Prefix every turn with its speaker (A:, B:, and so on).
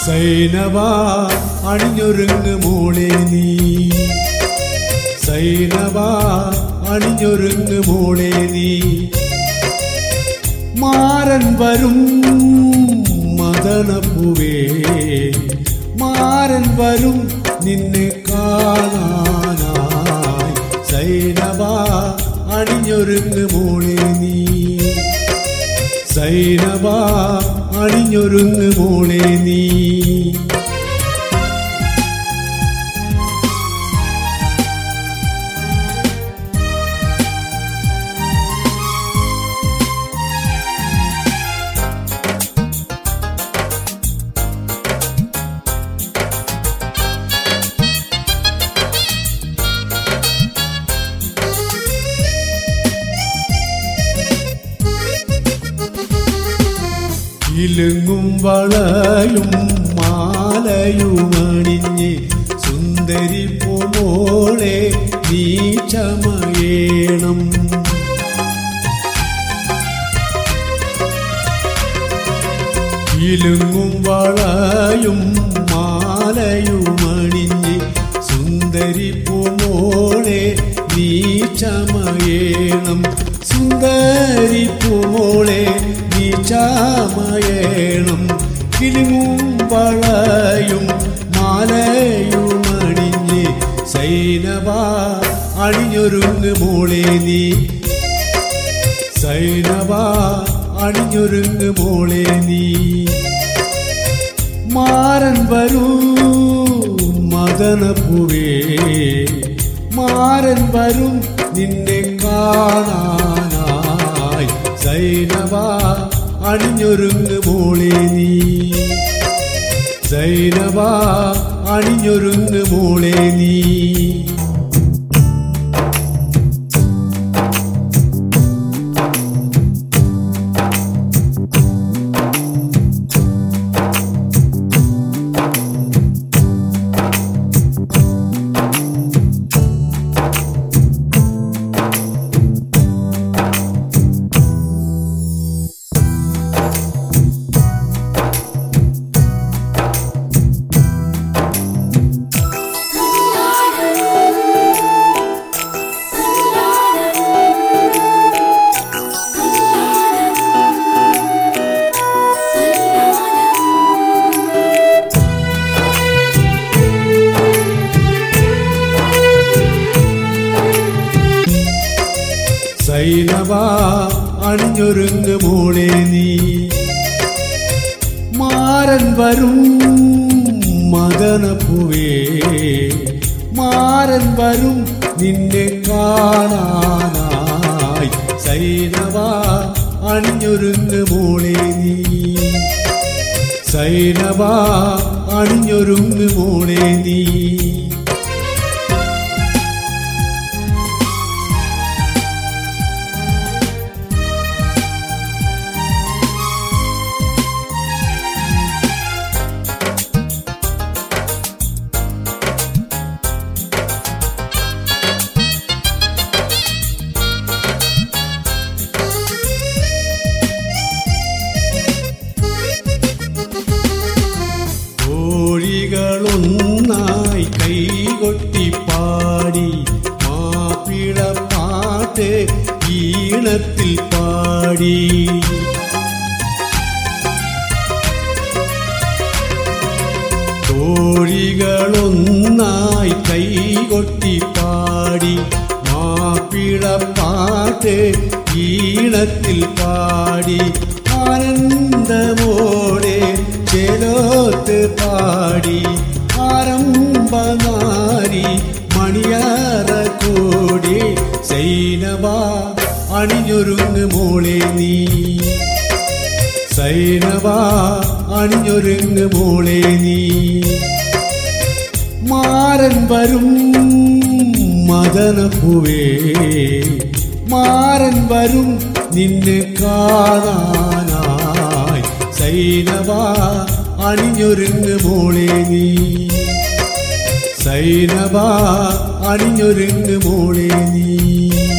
A: സൈനവാ അണിഞ്ഞൊരുങ്ങ് മോളെ നീ സൈനവാ അണിഞ്ഞൊരുങ്ങ് മോളെ നീ മാരൻ വരും മദനപ്പൂവേ മാരൻ വരും നിന്നെ കാണാനായി സൈനവാ അണിഞ്ഞൊരുങ്ങ് മോളെ നീ സൈനവാ അണിഞ്ഞൊരുങ്ങ് മോളെ നീ ഇലുങ്ങും വളയും മാലയുമണിഞ്ഞ് സുന്ദരി പോമോളെ നീ ചമയേണം ഇലുങ്ങും വളയും മാലയുമണിഞ്ഞ് സുന്ദരി പൂമോളെ നീ ചമയേണം സുന്ദരി പൂമോളെ നീ ചമയേണം കിലുങ്ങും വളയും മാലയുമണിഞ്ഞ് സൈനവാ അണിഞ്ഞൊരുങ്ങ് മോളെ നീ സൈനവാ അണിഞ്ഞൊരുങ്ങ് മോളെ നീ മാരൻ വരൂ മദനപ്പൂവേ മാരൻ വരും നിന്നെ കാണാനായി സൈനവാ അണിഞ്ഞൊരുങ്ങ് മോളെ നീ സൈനവാ അണിഞ്ഞൊരുങ്ങ് മോളെ നീ സൈനവാ അണിഞ്ഞൊരുങ്ങ് മോളെ നീ മാരൻ വരും മദനപ്പൂവേ മാരൻ വരും നിന്നെ കാണാനായി സൈനവാ അണിഞ്ഞൊരുങ്ങ് മോളെ നീ സൈനവാ അണിഞ്ഞൊരുങ്ങ് മോളെ നീ കോഴികളൊന്നായി കൈകൊട്ടി പാടി മാപ്പിള പാട്ട് ഈണത്തിൽ പാടി കോഴികളൊന്നായി കൈകൊട്ടി പാടി മാപ്പിള പാട്ട് ഈണത്തിൽ പാടി ആനന്ദമോടെ ചെലോത്ത് പാടി ആരംഭനാരി മണിയാറ കൂടി സൈനവാ അണിഞ്ഞൊരുങ്ങ് മോളെ നീ സൈനവാ അണിഞ്ഞൊരുങ്ങ് മോളെ നീ മാരൻ വരും മദനപ്പൂവേ മാരൻ വരും നിന്നെ കാണാനായി സൈനവാ അണിഞ്ഞൊരുങ്ങ് മോളെ നീ സൈനവാ അണിഞ്ഞൊരുങ്ങ് മോളെ നീ